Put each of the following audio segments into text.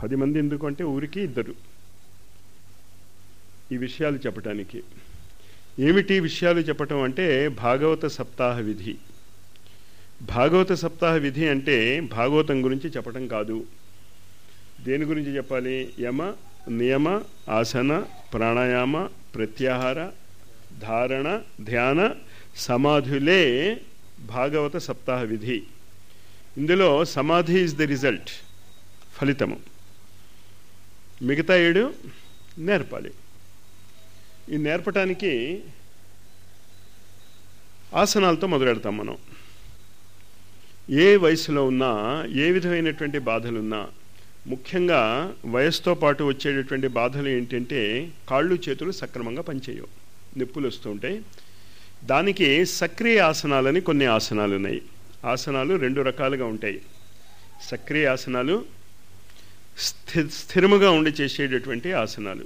పది మంది ఎందుకు అంటే ఊరికి ఇద్దరు ఈ విషయాలు చెప్పటానికి ఏమిటి విషయాలు చెప్పటం అంటే భాగవత సప్తాహ విధి భాగవత సప్తాహ విధి అంటే భాగవతం గురించి చెప్పటం కాదు దేని గురించి చెప్పాలి యమ నియమ ఆసన ప్రాణాయామ ప్రత్యాహార ధారణ ధ్యాన సమాధులే భాగవత సప్తాహ విధి ఇందులో సమాధి ఇస్ ది రిజల్ట్ ఫలితము మిగతా ఏడు నేర్పాలి ఈ నేర్పటానికి ఆసనాలతో మొదలెడతాం మనం ఏ వయసులో ఉన్నా ఏ విధమైనటువంటి బాధలున్నా ముఖ్యంగా వయసుతో పాటు వచ్చేటటువంటి బాధలు ఏంటంటే కాళ్ళు చేతులు సక్రమంగా పనిచేయవు నొప్పులు వస్తూ ఉంటాయి దానికి సక్రియ ఆసనాలని కొన్ని ఆసనాలు ఉన్నాయి ఆసనాలు రెండు రకాలుగా ఉంటాయి సక్రియ ఆసనాలు స్థి స్థిరముగా ఉండి చేసేటటువంటి ఆసనాలు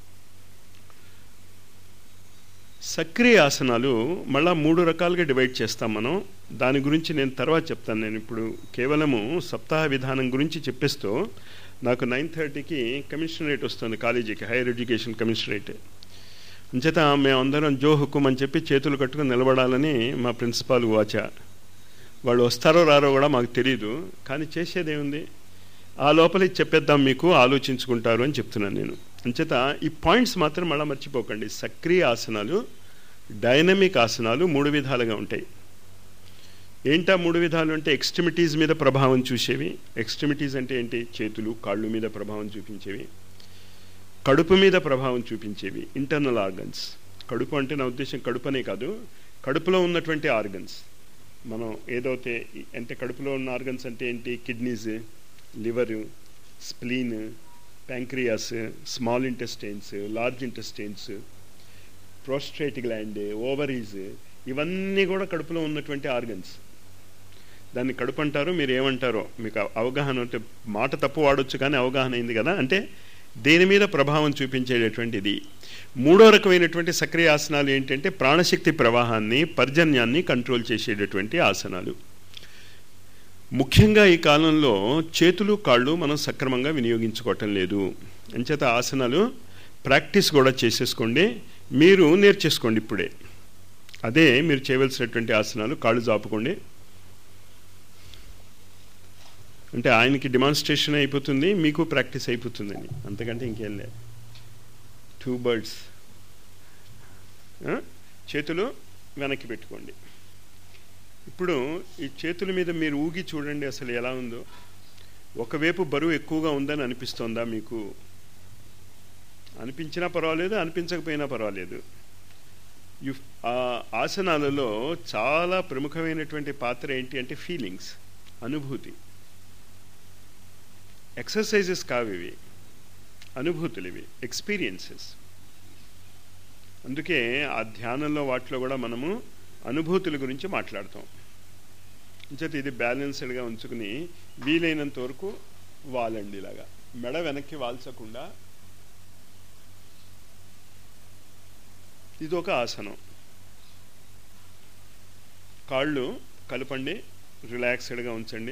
సక్రియ ఆసనాలు మళ్ళా మూడు రకాలుగా డివైడ్ చేస్తాం మనం దాని గురించి నేను తర్వాత చెప్తాను నేను ఇప్పుడు కేవలము సప్తాహ విధానం గురించి చెప్పేస్తూ నాకు నైన్ థర్టీకి కమిషనరేట్ వస్తుంది కాలేజీకి హైయర్ ఎడ్యుకేషన్ కమిషనరేట్ అంచేత మేమందరం జో హుకుం అని చెప్పి చేతులు కట్టుకుని నిలబడాలని మా ప్రిన్సిపాల్ వాచ వాళ్ళు వస్తారో రారో కూడా మాకు తెలియదు కానీ చేసేదేముంది ఆ లోపల చెప్పేద్దాం మీకు ఆలోచించుకుంటారు అని చెప్తున్నాను నేను అంచేత ఈ పాయింట్స్ మాత్రం మళ్ళీ మర్చిపోకండి సక్రియ ఆసనాలు డైనమిక్ ఆసనాలు మూడు విధాలుగా ఉంటాయి ఏంటా మూడు విధాలు అంటే ఎక్స్ట్రిమిటీస్ మీద ప్రభావం చూసేవి ఎక్స్ట్రిమిటీస్ అంటే ఏంటి చేతులు కాళ్ళు మీద ప్రభావం చూపించేవి కడుపు మీద ప్రభావం చూపించేవి ఇంటర్నల్ ఆర్గన్స్ కడుపు అంటే నా ఉద్దేశం కడుపనే కాదు కడుపులో ఉన్నటువంటి ఆర్గన్స్ మనం ఏదైతే అంటే కడుపులో ఉన్న ఆర్గన్స్ అంటే ఏంటి kidneys liver spleen pancreas small intestines large intestines prostate gland ovaries ఇవన్నీ కూడా కడుపులో ఉన్నటువంటి ఆర్గన్స్ దాన్ని కడుపు అంటారు మీరు ఏమంటారో మీకు అవగాహన అంటే మాట తప్పు వాడొచ్చు కానీ అవగాహన అయింది కదా అంటే దేని మీద ప్రభావం చూపించేటటువంటిది మూడో రకమైనటువంటి సక్రియ ఆసనాలు ఏంటంటే ప్రాణశక్తి ప్రవాహాన్ని పర్జన్యాన్ని కంట్రోల్ చేసేటటువంటి ఆసనాలు ముఖ్యంగా ఈ కాలంలో చేతులు కాళ్ళు మనం సక్రమంగా వినియోగించుకోవటం లేదు అంచేత ఆసనాలు ప్రాక్టీస్ కూడా చేసేసుకోండి మీరు నేర్చేసుకోండి ఇప్పుడే అదే మీరు చేయవలసినటువంటి ఆసనాలు కాళ్ళు జాపుకోండి అంటే ఆయనకి డిమాన్స్ట్రేషన్ అయిపోతుంది మీకు ప్రాక్టీస్ అయిపోతుందని అంతకంటే ఇంకేం లేదు టూ బర్డ్స్ చేతులు వెనక్కి పెట్టుకోండి ఇప్పుడు ఈ చేతుల మీద మీరు ఊగి చూడండి అసలు ఎలా ఉందో ఒకవైపు బరువు ఎక్కువగా ఉందని అనిపిస్తోందా మీకు అనిపించినా పర్వాలేదు అనిపించకపోయినా పర్వాలేదు యు ఆ ఆసనాలలో చాలా ప్రముఖమైనటువంటి పాత్ర ఏంటి అంటే ఫీలింగ్స్ అనుభూతి ఎక్సర్సైజెస్ కావు ఇవి అనుభూతులు ఇవి ఎక్స్పీరియన్సెస్ అందుకే ఆ ధ్యానంలో వాటిలో కూడా మనము అనుభూతుల గురించి మాట్లాడతాం ఇంచేత ఇది బ్యాలెన్స్డ్గా ఉంచుకుని వీలైనంత వరకు వాలండి ఇలాగా మెడ వెనక్కి వాల్చకుండా ఇది ఒక ఆసనం కాళ్ళు కలపండి రిలాక్స్డ్గా ఉంచండి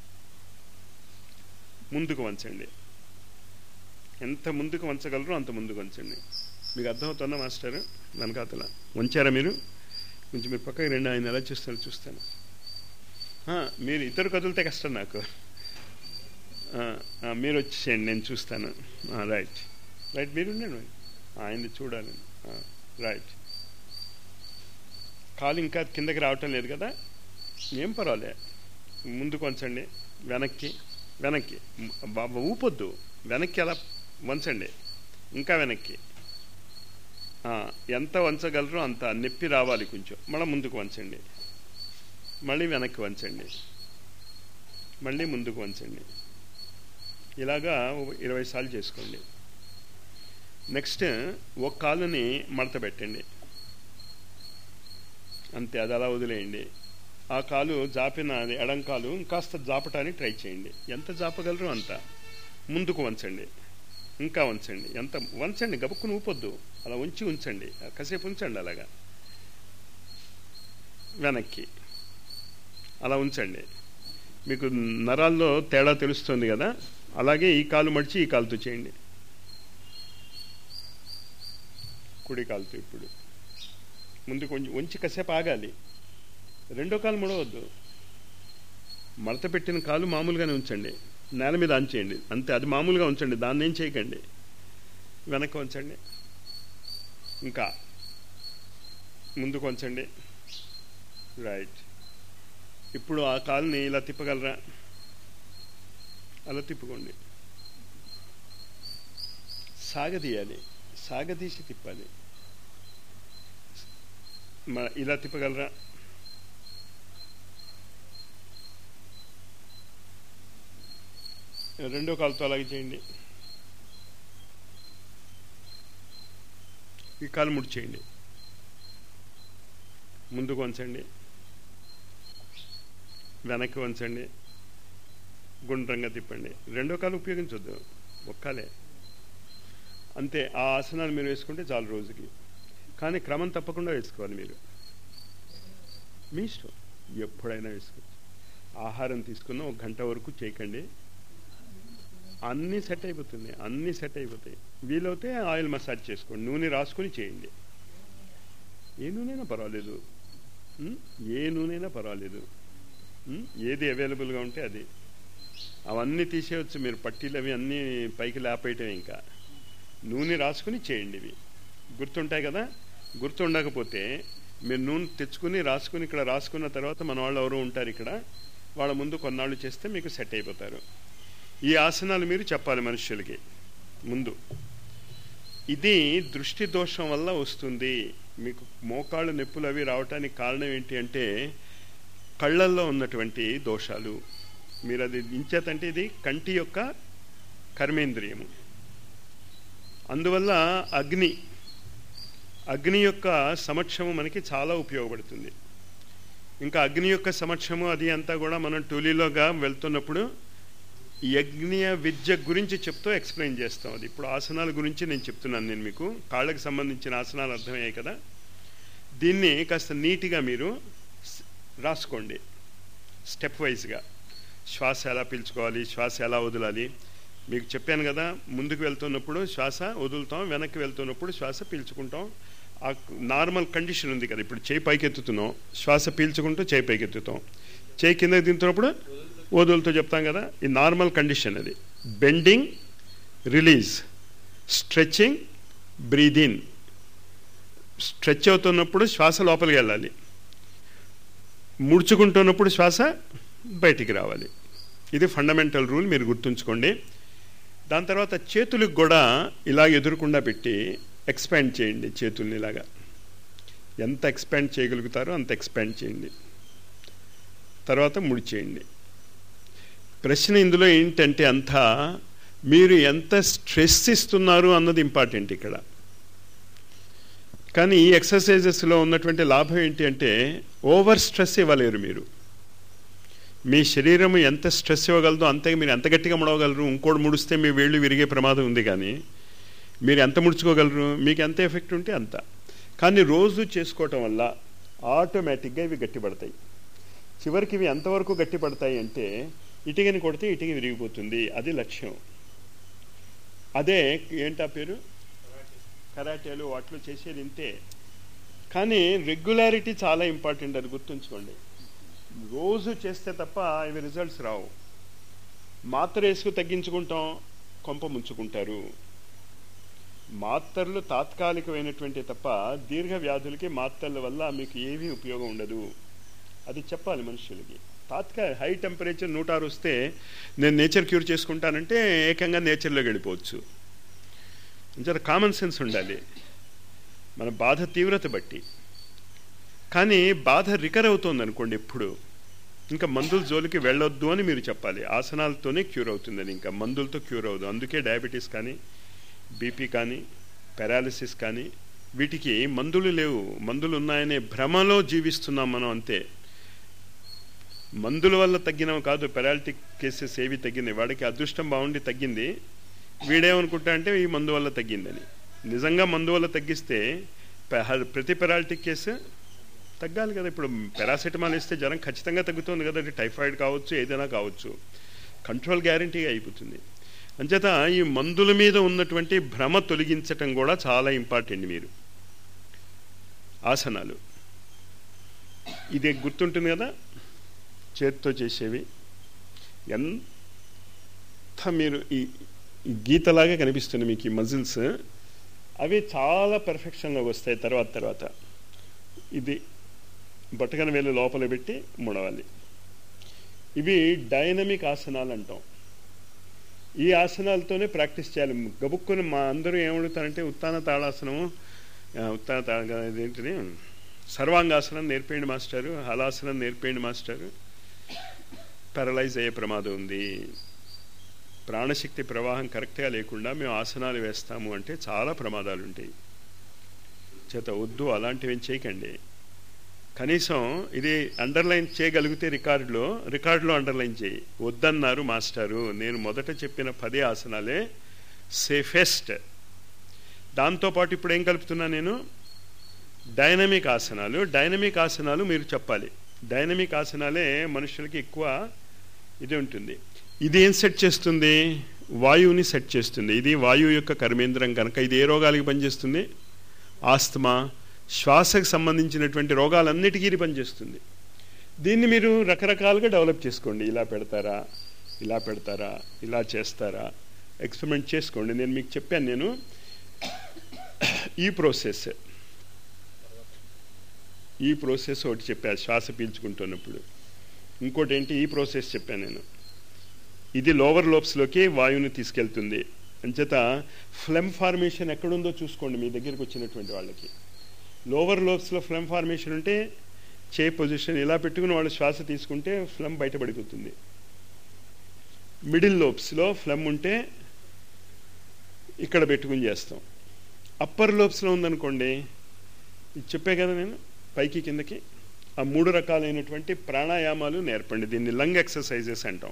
ముందుకు వంచండి ఎంత ముందుకు వంచగలరో అంత ముందుకు వంచండి మీకు అర్థమవుతుందా మాస్టర్ వెనకాతల వంచారా మీరు కొంచెం మీరు పక్కకి రెండు ఆయన ఎలా చూస్తారో చూస్తాను మీరు ఇద్దరు కదిలితే కష్టం నాకు మీరు వచ్చేసేయండి నేను చూస్తాను రైట్ రైట్ మీరు ఉండండి ఆయన్ని చూడాలి రైట్ కాలు ఇంకా కిందకి రావటం లేదు కదా ఏం పర్వాలే ముందుకు వంచండి వెనక్కి వెనక్కి బాబా ఊపొద్దు వెనక్కి అలా వంచండి ఇంకా వెనక్కి ఎంత వంచగలరో అంత నొప్పి రావాలి కొంచెం మళ్ళీ ముందుకు వంచండి మళ్ళీ వెనక్కి వంచండి మళ్ళీ ముందుకు వంచండి ఇలాగా ఇరవై సార్లు చేసుకోండి నెక్స్ట్ ఒక కాలుని మడత పెట్టండి అంతే అది అలా వదిలేయండి ఆ కాలు జాపిన అది ఎడం కాలు ఇంకాస్త జాపటానికి ట్రై చేయండి ఎంత జాపగలరో అంత ముందుకు వంచండి ఇంకా ఉంచండి ఎంత వంచండి గబుక్కుని ఊపొద్దు అలా ఉంచి ఉంచండి కాసేపు ఉంచండి అలాగా వెనక్కి అలా ఉంచండి మీకు నరాల్లో తేడా తెలుస్తుంది కదా అలాగే ఈ కాలు మడిచి ఈ కాలుతో చేయండి కుడి కాలుతో ఇప్పుడు ముందు కొంచెం ఉంచి కాసేపు ఆగాలి రెండో కాలు ముడవద్దు మడత పెట్టిన కాలు మామూలుగానే ఉంచండి నేల మీద ఆన్ చేయండి అంతే అది మామూలుగా ఉంచండి దాన్ని ఏం చేయకండి వెనక్కి ఉంచండి ఇంకా ముందుకు ఉంచండి రైట్ ఇప్పుడు ఆ కాలుని ఇలా తిప్పగలరా అలా తిప్పుకోండి సాగదీయాలి సాగదీసి తిప్పాలి మ- ఇలా తిప్పగలరా రెండో కాలుతో అలాగే చేయండి ఈ కాలు ముడి చేయండి ముందుకు వంచండి వెనక్కి వంచండి గుండ్రంగా తిప్పండి రెండో కాలు ఉపయోగించొద్దు ఒక్కలే అంతే ఆ ఆసనాలు మీరు వేసుకుంటే చాలు రోజుకి కానీ క్రమం తప్పకుండా వేసుకోవాలి మీరు మీ ఇష్టం ఎప్పుడైనా వేసుకోవచ్చు ఆహారం తీసుకున్న ఒక గంట వరకు చేయకండి అన్నీ సెట్ అయిపోతుంది అన్నీ సెట్ అయిపోతాయి వీలవుతే ఆయిల్ మసాజ్ చేసుకోండి నూనె రాసుకొని చేయండి ఏ నూనెైనా పర్వాలేదు ఉం? ఏ నూనెైనా పర్వాలేదు ఉం? ఏది అవైలబుల్గా ఉంటే అది అవన్నీ తీసేయచ్చు మీరు పట్టీలు అవి అన్నీ పైకి లేపేయటం ఇంకా నూనె రాసుకుని చేయండి ఇవి గుర్తుంటాయి కదా గుర్తుండకపోతే మీరు నూనె తెచ్చుకుని రాసుకుని ఇక్కడ రాసుకున్న తర్వాత మన వాళ్ళు ఎవరు ఉంటారు ఇక్కడ వాళ్ళ ముందు కొన్నాళ్ళు చేస్తే మీకు సెట్ అయిపోతారు ఈ ఆసనాలు మీరు చెప్పాలి మనుషులకి ముందు ఇది దృష్టి దోషం వల్ల వస్తుంది మీకు మోకాళ్ళు నొప్పులు అవి రావటానికి కారణం ఏంటి అంటే కళ్ళల్లో ఉన్నటువంటి దోషాలు మీరు అది ఇంచేతంటే ఇది కంటి యొక్క కర్మేంద్రియము అందువల్ల అగ్ని అగ్ని యొక్క సమక్షము మనకి చాలా ఉపయోగపడుతుంది ఇంకా అగ్ని యొక్క సమక్షము అది అంతా కూడా మనం టూలీలోగా వెళ్తున్నప్పుడు యజ్ఞ విద్య గురించి చెప్తూ ఎక్స్ప్లెయిన్ చేస్తాం అది ఇప్పుడు ఆసనాల గురించి నేను చెప్తున్నాను నేను మీకు కాళ్ళకి సంబంధించిన ఆసనాలు అర్థమయ్యాయి కదా దీన్ని కాస్త నీట్గా మీరు స్- రాసుకోండి స్టెప్ వైజ్గా శ్వాస ఎలా పీల్చుకోవాలి శ్వాస ఎలా వదలాలి మీకు చెప్పాను కదా ముందుకు వెళ్తున్నప్పుడు శ్వాస వదులుతాం వెనక్కి వెళ్తున్నప్పుడు శ్వాస పీల్చుకుంటాం ఆ నార్మల్ కండిషన్ ఉంది కదా ఇప్పుడు చేయి పైకి ఎత్తుతున్నాం శ్వాస పీల్చుకుంటూ చేయి పైకి ఎత్తుతాం చేయి కిందకి దింతున్నప్పుడు వదులుతూ చెప్తాం కదా ఈ నార్మల్ కండిషన్ అది bending release stretching breathe in stretch అవుతున్నప్పుడు శ్వాస లోపలికి వెళ్ళాలి ముడుచుకుంటున్నప్పుడు శ్వాస బయటికి రావాలి ఇది ఫండమెంటల్ రూల్ మీరు గుర్తుంచుకోండి దాని తర్వాత చేతులకు కూడా ఇలా ఎదురకుండా పెట్టి ఎక్స్పాండ్ చేయండి చేతుల్ని ఇలాగా ఎంత ఎక్స్పాండ్ చేయగలుగుతారో అంత ఎక్స్పాండ్ చేయండి తర్వాత ముడి చేయండి ప్రశ్న ఇందులో ఏంటంటే అంతా మీరు ఎంత స్ట్రెస్ ఇస్తున్నారు అన్నది ఇంపార్టెంట్ ఇక్కడ కానీ ఈ ఎక్సర్సైజెస్లో ఉన్నటువంటి లాభం ఏంటి అంటే ఓవర్ స్ట్రెస్ ఇవ్వలేరు మీరు మీ శరీరం ఎంత స్ట్రెస్ ఇవ్వగలదో అంతే మీరు ఎంత గట్టిగా ముడవగలరు ఇంకోటి ముడిస్తే మీ వేళ్ళు విరిగే ప్రమాదం ఉంది కానీ మీరు ఎంత ముడుచుకోగలరు మీకు ఎంత ఎఫెక్ట్ ఉంటే అంత కానీ రోజు చేసుకోవటం వల్ల ఆటోమేటిక్గా ఇవి గట్టిపడతాయి చివరికి ఇవి ఎంతవరకు గట్టిపడతాయి అంటే ఇటుకని కొడితే ఇటుక విరిగిపోతుంది అది లక్ష్యం అదే ఏంటా పేరు కరాటేలు వాటిలో చేసేది ఇంతే కానీ రెగ్యులారిటీ చాలా ఇంపార్టెంట్ అది గుర్తుంచుకోండి రోజు చేస్తే తప్ప ఇవి రిజల్ట్స్ రావు మాత్ర వేసుకు తగ్గించుకుంటాం కొంప ముంచుకుంటారు మాత్రలు తాత్కాలికమైనటువంటి తప్ప దీర్ఘ వ్యాధులకి మాత్రల వల్ల మీకు ఏమీ ఉపయోగం ఉండదు అది చెప్పాలి మనుషులకి తాత్కాలిక హై టెంపరేచర్ నూట ఆరు వస్తే నేను నేచర్ క్యూర్ చేసుకుంటానంటే ఏకంగా నేచర్లోకి వెళ్ళిపోవచ్చు జర కామన్ సెన్స్ ఉండాలి మన బాధ తీవ్రత బట్టి కానీ బాధ రికర్ అవుతుంది అనుకోండి ఎప్పుడు ఇంకా మందుల జోలికి వెళ్ళొద్దు అని మీరు చెప్పాలి ఆసనాలతోనే క్యూర్ అవుతుందని ఇంకా మందులతో క్యూర్ అవ్వదు అందుకే డయాబెటీస్ కానీ బీపీ కానీ పారాలిసిస్ కానీ వీటికి మందులు లేవు మందులు ఉన్నాయనే భ్రమలో జీవిస్తున్నాం మనం అంతే మందుల వల్ల తగ్గినవి కాదు పెరాలిటిక్ కేసెస్ ఏవి తగ్గినాయి వాడికి అదృష్టం బాగుండి తగ్గింది వీడేమనుకుంటా అంటే ఈ మందు వల్ల తగ్గిందని నిజంగా మందు వల్ల తగ్గిస్తే పె- ప్రతి పెరాలిటిక్ కేసు తగ్గాలి కదా ఇప్పుడు పారాసిటమాల్ ఇస్తే జ్వరం ఖచ్చితంగా తగ్గుతుంది కదా అది టైఫాయిడ్ కావచ్చు ఏదైనా కావచ్చు కంట్రోల్ గ్యారంటీగా అయిపోతుంది అంచేత ఈ మందుల మీద ఉన్నటువంటి భ్రమ తొలగించటం కూడా చాలా ఇంపార్టెంట్ మీరు ఆసనాలు ఇది గుర్తుంటుంది కదా చేతితో చేసేవి ఎంత మీరు ఈ ఈ గీతలాగా కనిపిస్తుంది మీకు ఈ మజిల్స్ అవి చాలా పర్ఫెక్షన్గా వస్తాయి తర్వాత తర్వాత ఇది బట్టకన వేలు లోపల పెట్టి ముడవాలి ఇవి డైనమిక్ ఆసనాలు అంటాం ఈ ఆసనాలతోనే ప్రాక్టీస్ చేయాలి గబుక్కుని మా అందరూ ఏమడుగుతారంటే ఉత్తాన తాళాసనము ఆ, ఉత్తాన తాళ ఇదేంటిది సర్వాంగాసనం నేర్పేయండి మాస్టారు హలాసనం నేర్పేయండి మాస్టారు పారలైజ్ అయ్యే ప్రమాదం ఉంది ప్రాణశక్తి ప్రవాహం కరెక్ట్గా లేకుండా మేము ఆసనాలు వేస్తాము అంటే చాలా ప్రమాదాలు ఉంటాయి చేత వద్దు అలాంటివి ఏం చేయకండి కనీసం ఇది అండర్లైన్ చేయగలిగితే రికార్డులో రికార్డులో అండర్లైన్ చేయి వద్దన్నారు మాస్టారు నేను మొదట చెప్పిన పదే ఆసనాలే సేఫెస్ట్ దాంతోపాటు ఇప్పుడు ఏం కలుపుతున్నా నేను డైనమిక్ ఆసనాలు డైనమిక్ ఆసనాలు మీరు చెప్పాలి డైనమిక్ ఆసనాలే మనుషులకి ఎక్కువ ఇది ఉంటుంది ఇది ఏం సెట్ చేస్తుంది వాయువుని సెట్ చేస్తుంది ఇది వాయువు యొక్క కర్మేంద్రం కనుక ఇది ఏ రోగాలకి పనిచేస్తుంది ఆస్తమా శ్వాసకు సంబంధించినటువంటి రోగాలన్నిటికీ ఇది పనిచేస్తుంది దీన్ని మీరు రకరకాలుగా డెవలప్ చేసుకోండి ఇలా పెడతారా ఇలా పెడతారా ఇలా చేస్తారా ఎక్స్పెరిమెంట్ చేసుకోండి నేను మీకు చెప్పాను నేను ఈ ప్రోసెస్ ఈ ప్రాసెస్ ఒకటి చెప్పాను శ్వాస పీల్చుకుంటున్నప్పుడు ఇంకోటి ఏంటి ఈ ప్రాసెస్ చెప్పాను నేను ఇది లోవర్ లోబ్స్లోకి వాయువుని తీసుకెళ్తుంది అంచేత ఫ్లెమ్ ఫార్మేషన్ ఎక్కడుందో చూసుకోండి మీ దగ్గరికి వచ్చినటువంటి వాళ్ళకి లోవర్ లోబ్స్లో ఫ్లెమ్ ఫార్మేషన్ ఉంటే చే పొజిషన్ ఇలా పెట్టుకుని వాళ్ళు శ్వాస తీసుకుంటే ఫ్లమ్ బయటపడిపోతుంది మిడిల్ లోబ్స్లో ఫ్లమ్ ఉంటే ఇక్కడ పెట్టుకుని చేస్తాం అప్పర్ లోబ్స్లో ఉందనుకోండి ఇది చెప్పే కదా నేను పైకి కిందకి ఆ మూడు రకాలైనటువంటి ప్రాణాయామాలు నేర్పండి దీన్ని లంగ్ ఎక్సర్సైజెస్ అంటాం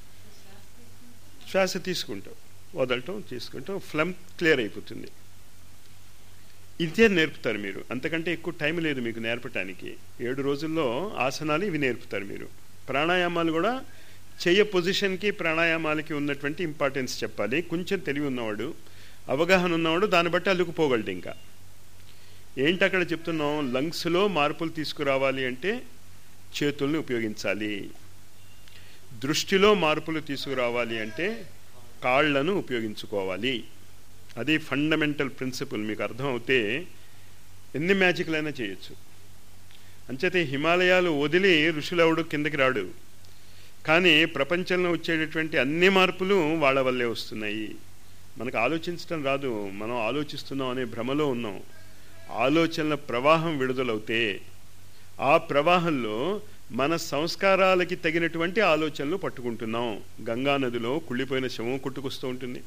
శ్వాస తీసుకుంటాం వదలటం తీసుకుంటాం ఫ్లమ్ క్లియర్ అయిపోతుంది ఇదే నేర్పుతారు మీరు అంతకంటే ఎక్కువ టైం లేదు మీకు నేర్పటానికి ఏడు రోజుల్లో ఆసనాలు ఇవి నేర్పుతారు మీరు ప్రాణాయామాలు కూడా చెయ్య పొజిషన్కి ప్రాణాయామాలకి ఉన్నటువంటి ఇంపార్టెన్స్ చెప్పాలి కొంచెం తెలివి ఉన్నవాడు అవగాహన ఉన్నవాడు దాన్ని బట్టి అల్లుకుపోగలడు ఇంకా ఏంటి అక్కడ చెప్తున్నాం లంగ్స్లో మార్పులు తీసుకురావాలి అంటే చేతుల్ని ఉపయోగించాలి దృష్టిలో మార్పులు తీసుకురావాలి అంటే కాళ్లను ఉపయోగించుకోవాలి అది ఫండమెంటల్ ప్రిన్సిపల్ మీకు అర్థం అవుతే ఎన్ని మ్యాజిక్లైనా చేయొచ్చు అంచేతే హిమాలయాలు వదిలి ఋషులవుడు కిందకి రాడు కానీ ప్రపంచంలో వచ్చేటటువంటి అన్ని మార్పులు వాళ్ళ వల్లే వస్తున్నాయి మనకు ఆలోచించడం రాదు మనం ఆలోచిస్తున్నాం అనే భ్రమలో ఉన్నాం ఆలోచనల ప్రవాహం విడుదలవుతే ఆ ప్రవాహంలో మన సంస్కారాలకి తగినటువంటి ఆలోచనలు పట్టుకుంటున్నాం గంగా నదిలో కుళ్ళిపోయిన శవం కొట్టుకొస్తూ ఉంటుంది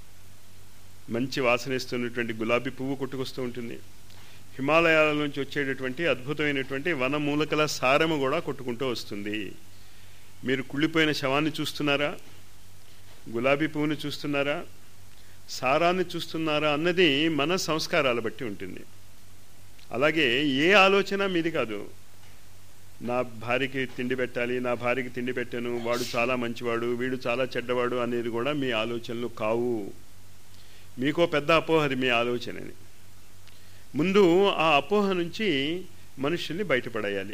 మంచి వాసనేస్తున్నటువంటి గులాబీ పువ్వు కొట్టుకొస్తూ ఉంటుంది హిమాలయాల నుంచి వచ్చేటటువంటి అద్భుతమైనటువంటి వనమూలకల సారము కూడా కొట్టుకుంటూ వస్తుంది మీరు కుళ్ళిపోయిన శవాన్ని చూస్తున్నారా గులాబీ పువ్వుని చూస్తున్నారా సారాన్ని చూస్తున్నారా అన్నది మన సంస్కారాల బట్టి ఉంటుంది అలాగే ఏ ఆలోచన మీది కాదు నా భార్యకి తిండి పెట్టాలి నా భార్యకి తిండి పెట్టాను వాడు చాలా మంచివాడు వీడు చాలా చెడ్డవాడు అనేది కూడా మీ ఆలోచనలు కావు మీకో పెద్ద అపోహ అది మీ ఆలోచనని ముందు ఆ అపోహ నుంచి మనుషుల్ని బయటపడేయాలి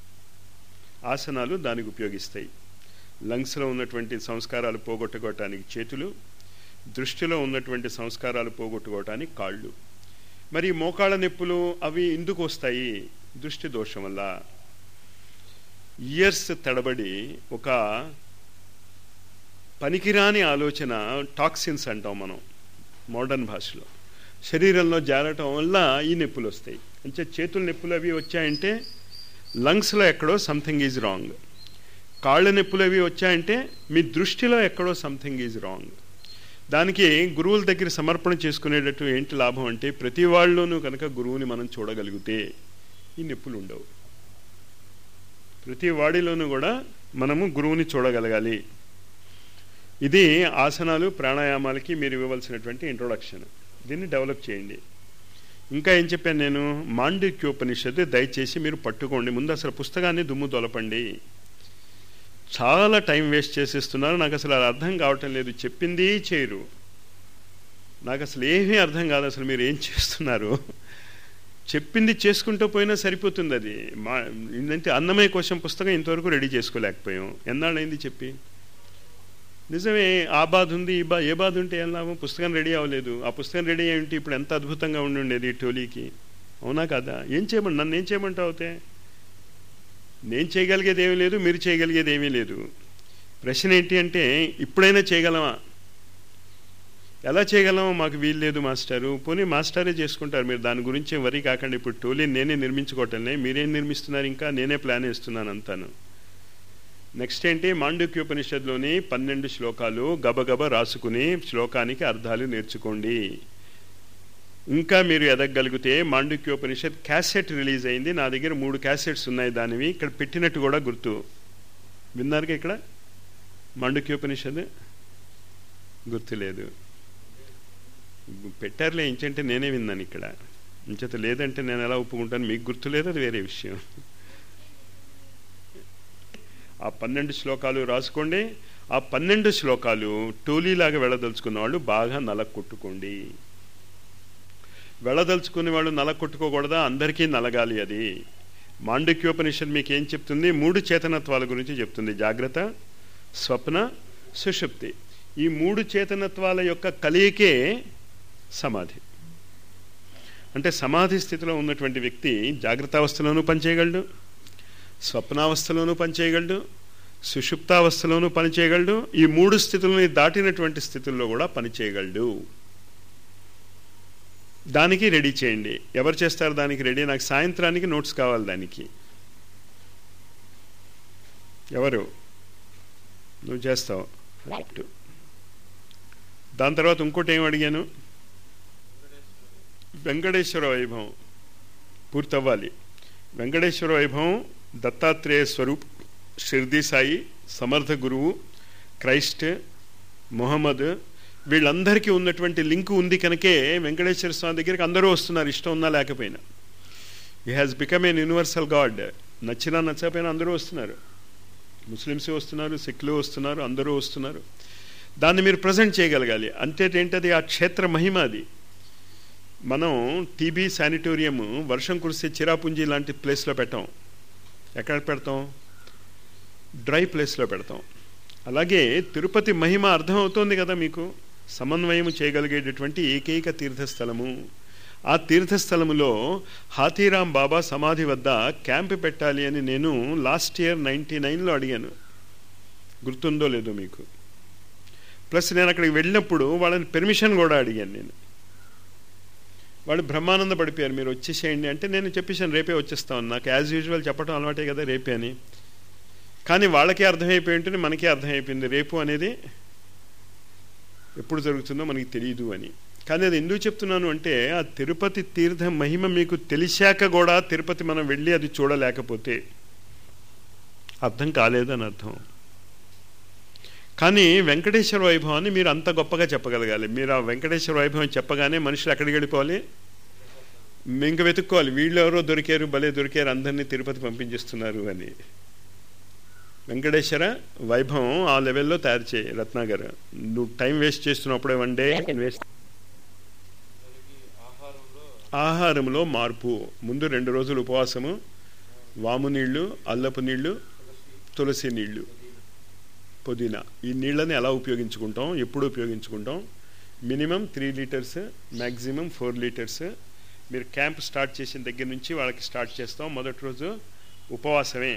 ఆసనాలు దానికి ఉపయోగిస్తాయి లంగ్స్లో ఉన్నటువంటి సంస్కారాలు పోగొట్టుకోవటానికి చేతులు దృష్టిలో ఉన్నటువంటి సంస్కారాలు పోగొట్టుకోవటానికి కాళ్ళు మరి మోకాళ్ళ నొప్పులు అవి ఎందుకు వస్తాయి దృష్టి దోషం వల్ల ఇయర్స్ తడబడి ఒక పనికిరాని ఆలోచన టాక్సిన్స్ అంటాం మనం మోడర్న్ భాషలో శరీరంలో జారటం వల్ల ఈ నొప్పులు వస్తాయి అంటే చేతుల నొప్పులు అవి వచ్చాయంటే లంగ్స్లో ఎక్కడో సంథింగ్ ఈజ్ రాంగ్ కాళ్ళ నొప్పులు అవి వచ్చాయంటే మీ దృష్టిలో ఎక్కడో సంథింగ్ ఈజ్ రాంగ్ దానికి గురువుల దగ్గర సమర్పణ చేసుకునేటట్టు ఏంటి లాభం అంటే ప్రతి వాళ్ళలోనూ కనుక గురువుని మనం చూడగలిగితే ఈ నొప్పులు ఉండవు ప్రతి వాడిలోనూ కూడా మనము గురువుని చూడగలగాలి ఇది ఆసనాలు ప్రాణాయామాలకి మీరు ఇవ్వవలసినటువంటి ఇంట్రొడక్షన్ దీన్ని డెవలప్ చేయండి ఇంకా ఏం చెప్పాను నేను మాండిక్యోపనిషత్తు దయచేసి మీరు పట్టుకోండి ముందు అసలు పుస్తకాన్ని దుమ్ము దొలపండి చాలా టైం వేస్ట్ చేసేస్తున్నారు నాకు అసలు అది అర్థం కావటం లేదు చెప్పింది చేయరు నాకు అసలు ఏమీ అర్థం కాదు అసలు మీరు ఏం చేస్తున్నారు చెప్పింది చేసుకుంటూ పోయినా సరిపోతుంది అది మా ఏంటంటే అన్నమయ్య కోసం పుస్తకం ఇంతవరకు రెడీ చేసుకోలేకపోయాం ఎన్నాళ్ళైంది చెప్పి నిజమే ఆ బాధ ఉంది ఈ బా ఏ బాధ ఉంటే ఏం లాభం పుస్తకం రెడీ అవ్వలేదు ఆ పుస్తకం రెడీ అయ్యి ఇప్పుడు ఎంత అద్భుతంగా ఉండి ఉండేది టోలీకి అవునా కదా ఏం చేయమండి నన్ను ఏం చేయమంటావు అవుతే నేను చేయగలిగేది ఏమీ లేదు మీరు చేయగలిగేది ఏమీ లేదు ప్రశ్న ఏంటి అంటే ఇప్పుడైనా చేయగలమా ఎలా చేయగలమో మాకు వీలు లేదు మాస్టారు పోనీ మాస్టరే చేసుకుంటారు మీరు దాని గురించి వరి కాకండి ఇప్పుడు టోలీ నేనే నిర్మించుకోవటంలే మీరేం నిర్మిస్తున్నారు ఇంకా నేనే ప్లాన్ వేస్తున్నాను అంతాను నెక్స్ట్ ఏంటి మాండుక్యోపనిషత్లోని పన్నెండు శ్లోకాలు గబగబ రాసుకుని శ్లోకానికి అర్థాలు నేర్చుకోండి ఇంకా మీరు ఎదగగలిగితే మాండుక్యోపనిషత్ క్యాసెట్ రిలీజ్ అయింది నా దగ్గర మూడు క్యాసెట్స్ ఉన్నాయి దానివి ఇక్కడ పెట్టినట్టు కూడా గుర్తు విన్నారుగా ఇక్కడ మాండుక్యోపనిషత్ గుర్తులేదు పెట్టారులే ఇంచంటే నేనే విన్నాను ఇక్కడ ఇంచేత లేదంటే నేను ఎలా ఒప్పుకుంటాను మీకు గుర్తులేదు అది వేరే విషయం ఆ పన్నెండు శ్లోకాలు రాసుకోండి ఆ పన్నెండు శ్లోకాలు టోలీలాగా వెళ్ళదలుచుకున్న వాళ్ళు బాగా నలకొట్టుకోండి వెళ్ళదలుచుకునే వాళ్ళు నలకొట్టుకోకూడదా అందరికీ నలగాలి అది మాండక్యోపనిషత్ మీకు ఏం చెప్తుంది మూడు చేతనత్వాల గురించి చెప్తుంది జాగ్రత్త స్వప్న సుషుప్తి ఈ మూడు చేతనత్వాల యొక్క కలయికే సమాధి అంటే సమాధి స్థితిలో ఉన్నటువంటి వ్యక్తి జాగ్రత్త అవస్థలోనూ పనిచేయగలడు స్వప్నావస్థలోనూ పనిచేయగలడు సుషుప్తావస్థలోనూ పనిచేయగలడు ఈ మూడు స్థితులని దాటినటువంటి స్థితుల్లో కూడా పనిచేయగలడు దానికి రెడీ చేయండి ఎవరు చేస్తారు దానికి రెడీ నాకు సాయంత్రానికి నోట్స్ కావాలి దానికి ఎవరు నువ్వు చేస్తావు రైట్ దాని తర్వాత ఇంకోటి ఏం అడిగాను వెంకటేశ్వర వైభవం పూర్తవ్వాలి వెంకటేశ్వర వైభవం దత్తాత్రేయ స్వరూప్ షిర్దీ సాయి సమర్థ గురువు క్రైస్ట్ మొహమ్మద్ వీళ్ళందరికీ ఉన్నటువంటి లింక్ ఉంది కనుకే వెంకటేశ్వర స్వామి దగ్గరికి అందరూ వస్తున్నారు ఇష్టం ఉన్నా లేకపోయినా ఈ has become an universal God నచ్చినా నచ్చకపోయినా అందరూ వస్తున్నారు ముస్లిమ్స్ వస్తున్నారు సిఖ్లు వస్తున్నారు అందరూ వస్తున్నారు దాన్ని మీరు ప్రజెంట్ చేయగలగాలి అంటే ఏంటది ఆ క్షేత్ర మహిమ అది మనం టీబీ శానిటోరియం వర్షం కురిసే చిరాపుంజి లాంటి ప్లేస్లో పెట్టాం ఎక్కడ పెడతాం డ్రై ప్లేస్లో పెడతాం అలాగే తిరుపతి మహిమ అర్థమవుతోంది కదా మీకు సమన్వయం చేయగలిగేటటువంటి ఏకైక తీర్థస్థలము ఆ తీర్థస్థలములో హాతీరాం బాబా సమాధి వద్ద క్యాంప్ పెట్టాలి అని నేను లాస్ట్ ఇయర్ నైంటీ నైన్లో అడిగాను గుర్తుందో లేదో మీకు ప్లస్ నేను అక్కడికి వెళ్ళినప్పుడు వాళ్ళని పెర్మిషన్ కూడా అడిగాను నేను వాళ్ళు బ్రహ్మానంద పడిపోయారు మీరు వచ్చేసేయండి అంటే నేను చెప్పేసాను రేపే వచ్చేస్తాను నాకు యాజ్ యూజువల్ చెప్పడం అలవాటే కదా రేపే అని కానీ వాళ్ళకే అర్థమైపోయి ఉంటుంది మనకే అర్థమైపోయింది రేపు అనేది ఎప్పుడు జరుగుతుందో మనకి తెలియదు అని కానీ అది ఎందుకు చెప్తున్నాను అంటే ఆ తిరుపతి తీర్థ మహిమ మీకు తెలిసాక కూడా తిరుపతి మనం వెళ్ళి అది చూడలేకపోతే అర్థం కాలేదని అర్థం కానీ వెంకటేశ్వర వైభవాన్ని మీరు అంత గొప్పగా చెప్పగలగాలి మీరు ఆ వెంకటేశ్వర వైభవం చెప్పగానే మనుషులు ఎక్కడికి వెళ్ళిపోవాలి ఇంక వెతుక్కోవాలి వీళ్ళు ఎవరో దొరికారు భలే దొరికారు అందరినీ తిరుపతి పంపించేస్తున్నారు అని వెంకటేశ్వర వైభవం ఆ లెవెల్లో తయారు చేయి రత్నాగర్ నువ్వు టైం వేస్ట్ చేస్తున్నప్పుడే వన్ డే వేస్ట్ ఆహారంలో మార్పు ముందు రెండు రోజులు ఉపవాసము వాము నీళ్లు అల్లపు నీళ్లు తులసి నీళ్లు పుదీనా ఈ నీళ్ళని ఎలా ఉపయోగించుకుంటాం ఎప్పుడు ఉపయోగించుకుంటాం minimum three litres maximum four litres మీరు క్యాంప్ స్టార్ట్ చేసిన దగ్గర నుంచి వాళ్ళకి స్టార్ట్ చేస్తాం మొదటి రోజు ఉపవాసమే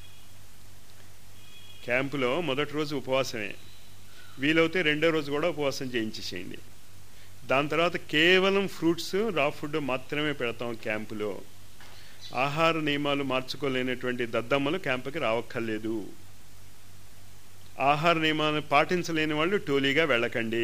క్యాంపులో మొదటి రోజు ఉపవాసమే వీలవుతే రెండో రోజు కూడా ఉపవాసం చేయించేసేయండి దాని తర్వాత కేవలం ఫ్రూట్స్ రా ఫుడ్ మాత్రమే పెడతాం క్యాంపులో ఆహార నియమాలు మార్చుకోలేనటువంటి దద్దమ్మలు క్యాంపుకి రావక్కర్లేదు ఆహార నియమాలను పాటించలేని వాళ్ళు టోలీగా వెళ్ళకండి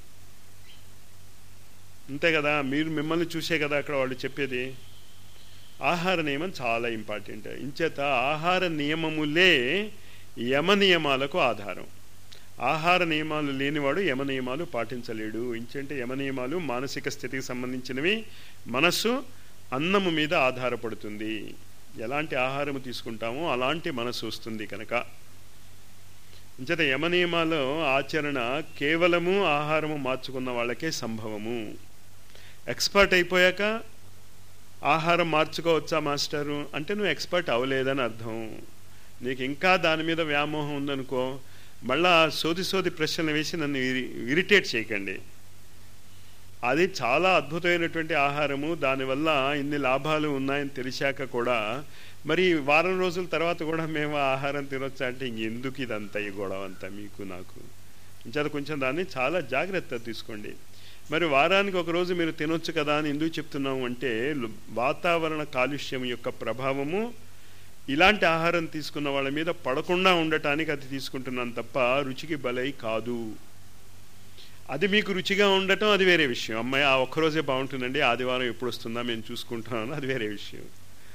అంతే కదా మీరు మిమ్మల్ని చూసే కదా అక్కడ వాళ్ళు చెప్పేది ఆహార నియమం చాలా ఇంపార్టెంట్ ఇంచేత ఆహార నియమములే యమ నియమాలకు ఆధారం ఆహార నియమాలు లేనివాడు యమ నియమాలు పాటించలేడు ఇంచంటే యమ నియమాలు మానసిక స్థితికి సంబంధించినవి మనస్సు అన్నము మీద ఆధారపడుతుంది ఎలాంటి ఆహారము తీసుకుంటామో అలాంటి మనస్సు వస్తుంది కనుక ఇంచేత యమ నియమాల ఆచరణ కేవలము ఆహారము మార్చుకున్న వాళ్ళకే సంభవము ఎక్స్పర్ట్ అయిపోయాక ఆహారం మార్చుకోవచ్చా మాస్టరు అంటే నువ్వు ఎక్స్పర్ట్ అవ్వలేదని అర్థం నీకు ఇంకా దాని మీద వ్యామోహం ఉందనుకో మళ్ళా సోది సోది ప్రశ్నలు వేసి నన్ను ఇరిటేట్ చేయకండి అది చాలా అద్భుతమైనటువంటి ఆహారము దానివల్ల ఇన్ని లాభాలు ఉన్నాయని తెలిసాక కూడా మరి వారం రోజుల తర్వాత కూడా మేము ఆహారం తినొచ్చా అంటే ఇంకెందుకు ఇదంతా ఈ గొడవ అంతా మీకు నాకు ఇంచేత కొంచెం దాన్ని చాలా జాగ్రత్త తీసుకోండి మరి వారానికి ఒక రోజు మీరు తినొచ్చు కదా అని ఎందుకు చెప్తున్నాము అంటే వాతావరణ కాలుష్యం యొక్క ప్రభావము ఇలాంటి ఆహారం తీసుకున్న వాళ్ళ మీద పడకుండా ఉండటానికి అది తీసుకుంటున్నాను తప్ప రుచికి బలై కాదు అది మీకు రుచిగా ఉండటం అది వేరే విషయం అమ్మాయి ఆ ఒక్కరోజే బాగుంటుందండి ఆదివారం ఎప్పుడు వస్తుందా మేము చూసుకుంటున్నాను అది వేరే విషయం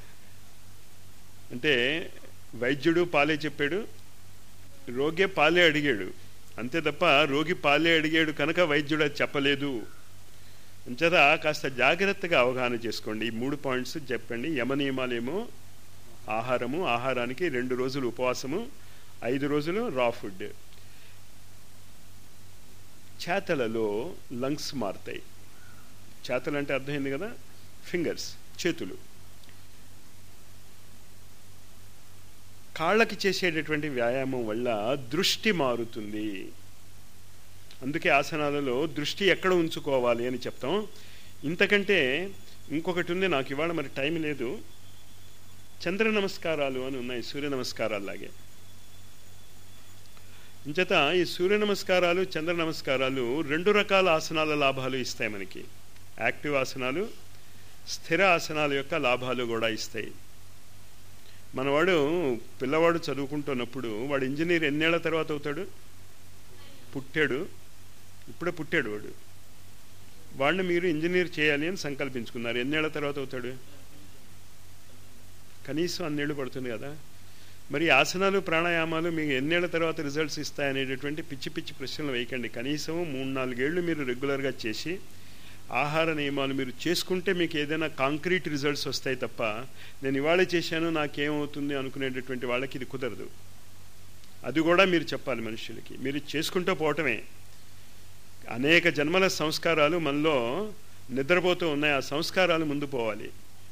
అంటే వైద్యుడు పాలే చెప్పాడు రోగే పాలే అడిగాడు అంతే తప్ప రోగి పాలే అడిగాడు కనుక వైద్యుడు అది చెప్పలేదు అంచేత కాస్త జాగ్రత్తగా అవగాహన చేసుకోండి ఈ మూడు పాయింట్స్ చెప్పండి యమ నియమాలేమో ఆహారము ఆహారానికి రెండు రోజులు ఉపవాసము ఐదు రోజులు రా ఫుడ్ చేతలలో లంగ్స్ మారుతాయి చేతలు అంటే అర్థమైంది కదా ఫింగర్స్ చేతులు కాళ్ళకి చేసేటటువంటి వ్యాయామం వల్ల దృష్టి మారుతుంది అందుకే ఆసనాలలో దృష్టి ఎక్కడ ఉంచుకోవాలి అని చెప్తాం ఇంతకంటే ఇంకొకటి ఉంది నాకు ఇవాళ మరి టైం లేదు చంద్ర నమస్కారాలు అని ఉన్నాయి సూర్య నమస్కారాల్లాగే ఇంచేత ఈ సూర్య నమస్కారాలు చంద్ర నమస్కారాలు రెండు రకాల ఆసనాల లాభాలు ఇస్తాయి మనకి యాక్టివ్ ఆసనాలు స్థిర ఆసనాల యొక్క లాభాలు కూడా ఇస్తాయి మనవాడు పిల్లవాడు చదువుకుంటున్నప్పుడు వాడు ఇంజనీర్ ఎన్నేళ్ల తర్వాత అవుతాడు పుట్టాడు ఇప్పుడే పుట్టాడు వాడు వాడిని మీరు ఇంజనీర్ చేయాలి అని సంకల్పించుకున్నారు ఎన్నేళ్ల తర్వాత అవుతాడు కనీసం అన్నేళ్ళు పడుతుంది కదా మరి ఆసనాలు ప్రాణాయామాలు మీకు ఎన్నేళ్ల తర్వాత రిజల్ట్స్ ఇస్తాయనేటటువంటి పిచ్చి పిచ్చి ప్రశ్నలు వేయకండి కనీసం మూడు నాలుగేళ్లు మీరు రెగ్యులర్గా చేసి ఆహార నియమాలు మీరు చేసుకుంటే మీకు ఏదైనా కాంక్రీట్ రిజల్ట్స్ వస్తాయి తప్ప నేను ఇవాళ చేశాను నాకేమవుతుంది అనుకునేటటువంటి వాళ్ళకి ఇది కుదరదు అది కూడా మీరు చెప్పాలి మనుషులకి మీరు చేసుకుంటూ పోవటమే అనేక జన్మల సంస్కారాలు మనలో నిద్రపోతూ ఉన్నాయి ఆ సంస్కారాలు ముందు పోవాలి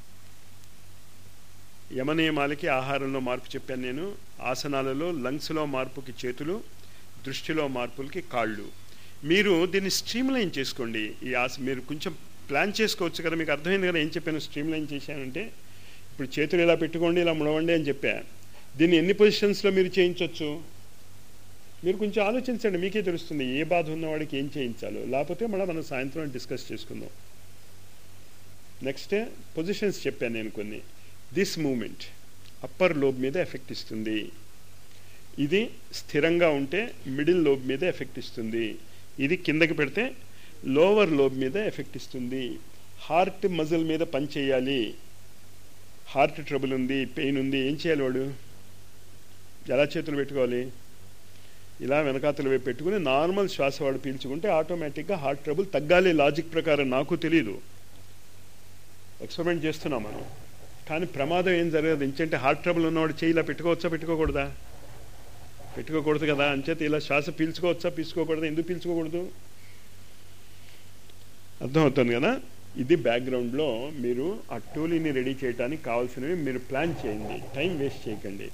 యమనియమాలకి ఆహారంలో మార్పు చెప్పాను నేను ఆసనాలలో లంగ్స్లో మార్పుకి చేతులు దృష్టిలో మార్పులకి కాళ్ళు మీరు దీన్ని స్ట్రీమ్ లైన్ చేసుకోండి ఈ ఆస మీరు కొంచెం ప్లాన్ చేసుకోవచ్చు కదా మీకు అర్థమైంది కదా ఏం చెప్పాను స్ట్రీమ్ లైన్ చేశానంటే ఇప్పుడు చేతులు ఇలా పెట్టుకోండి ఇలా ముడవండి అని చెప్పా దీన్ని ఎన్ని పొజిషన్స్లో మీరు చేయించవచ్చు మీరు కొంచెం ఆలోచించండి మీకే తెలుస్తుంది ఏ బాధ ఉన్నవాడికి ఏం చేయించాలో లేకపోతే మళ్ళీ మనం సాయంత్రం డిస్కస్ చేసుకుందాం నెక్స్ట్ పొజిషన్స్ చెప్పాను నేను కొన్ని దిస్ మూమెంట్ అప్పర్ లోబ్ మీద ఎఫెక్ట్ ఇస్తుంది ఇది స్థిరంగా ఉంటే మిడిల్ లోబ్ మీద ఎఫెక్ట్ ఇస్తుంది ఇది కిందకి పెడితే లోవర్ లోబ్ మీద ఎఫెక్ట్ ఇస్తుంది హార్ట్ మజిల్ మీద పని చేయాలి హార్ట్ ట్రబుల్ ఉంది పెయిన్ ఉంది ఏం చేయాలి వాడు ఎలా చేతులు పెట్టుకోవాలి ఇలా వెనకాతలు వైపు పెట్టుకుని నార్మల్ శ్వాస వాడు పీల్చుకుంటే ఆటోమేటిక్గా హార్ట్ ట్రబుల్ తగ్గాలి లాజిక్ ప్రకారం నాకు తెలియదు ఎక్స్పెరిమెంట్ చేస్తున్నాం మనం కానీ ప్రమాదం ఏం జరగదు ఎందుకంటే హార్ట్ ట్రబుల్ ఉన్నవాడు చేయి ఇలా పెట్టుకోవచ్చా పెట్టుకోకూడదా పెట్టుకోకూడదు కదా అంచేత ఇలా శ్వాస పీల్చుకోవచ్చా పీల్చుకోకూడదు ఎందుకు పీల్చుకోకూడదు అర్థమవుతుంది కదా ఇది బ్యాక్గ్రౌండ్లో మీరు ఆ టోలీని రెడీ చేయడానికి కావాల్సినవి మీరు ప్లాన్ చేయండి టైం వేస్ట్ చేయకండి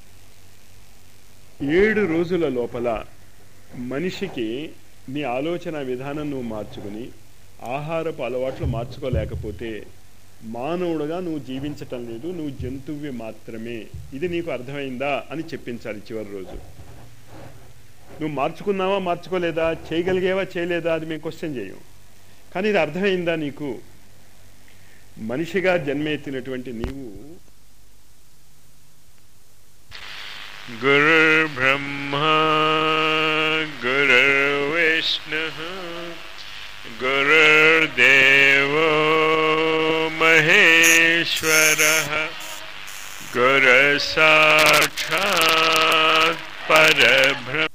ఏడు రోజుల లోపల మనిషికి నీ ఆలోచన విధానం నువ్వు మార్చుకుని ఆహారపు అలవాట్లు మార్చుకోలేకపోతే మానవుడుగా నువ్వు జీవించటం లేదు నువ్వు జంతువువి మాత్రమే ఇది నీకు అర్థమైందా అని చెప్పించాలి చివరి రోజు నువ్వు మార్చుకున్నావా మార్చుకోలేదా చేయగలిగేవా చేయలేదా అది మేము క్వశ్చన్ చేయం కానీ ఇది అర్థమైందా నీకు మనిషిగా జన్మెత్తినటువంటి నీవు गुरुर्ब्रह्मा गुरुर्विष्णुः गुरुर्देवो महेश्वरः गुरुसाक्षात् परब्रह्म